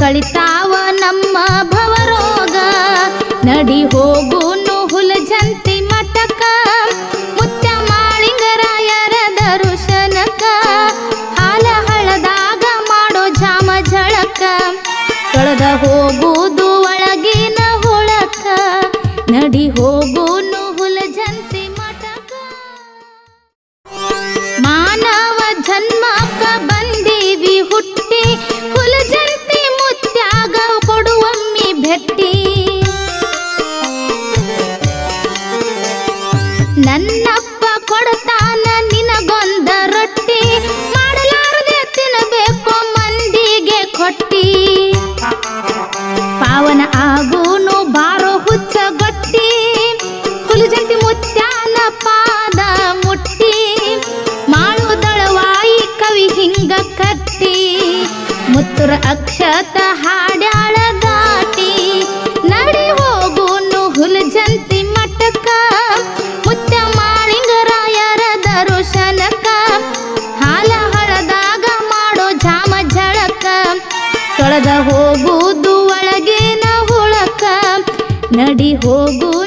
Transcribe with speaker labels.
Speaker 1: ಕಳಿತಾವ ನಮ್ಮ ಭವರೋಗ ನಡಿ ಹೋಗುನು ಹುಲಜಂತಿ ಮಠಕ ಮುತ್ಯ ಮಾಳಿಂಗರಾಯರ ದರುಶನಕ ಹಾಲ ಹಳದಾಗ ಮಾಡೋ ಜಾಮ ಝಳಕ ಕಳೆದ ಹೋಗುವುದು ಒಳಗಿನ ಹುಳಕ ನಡಿ ಹೋಗುನು ಹುಲಜಂತಿ ಮಠಕ ಮಾನವ ಜನ್ಮಕ್ಕ ಬಂದೀವಿ ಹುಟ್ಟಿ ಹುಲಜಂತಿ ಮುತ್ಯಾಗ ಕೊಡುವಮ್ಮಿ ಭೆಟ್ಟಿ ನನ್ನಪ್ಪ ಕೊಡ್ತಾನ ನಿನಗೊಂದ ರೊಟ್ಟಿ ಮಾಡಲಾರದೆ ತಿನ್ನಬೇಕು ಮಂದಿಗೆ ಕೊಟ್ಟಿ ಪಾವನ ಆಗೂನು ಬಾರೋ ಹುಚ್ಚ ಗಟ್ಟಿ ಹುಲಜಂತಿ ಮುತ್ಯಾನ ಪಾದ ಮುಟ್ಟಿ ಮಾಳುದಳವಾಯಿ ಕವಿ ಹಿಂಗ ಕಟ್ಟಿ ಮುತ್ತುರ ಅಕ್ಷತ ಹಾಡ್ಯಾಳ ದಾಟಿ ನಡಿ ಹೋಗುನು ಹುಲಜಂತಿ ಮಠಕ ಮುತ್ಯ ಮಾಳಿಂಗರಾಯರ ದರುಶನಕ ಹಾಲ ಹಳದಾಗ ಮಾಡೋ ಜಾಮ ಝಳಕ ಕಳೆದ ಹೋಗುವುದು ಒಳಗಿನ ಹುಳಕ ನಡಿ ಹೋಗು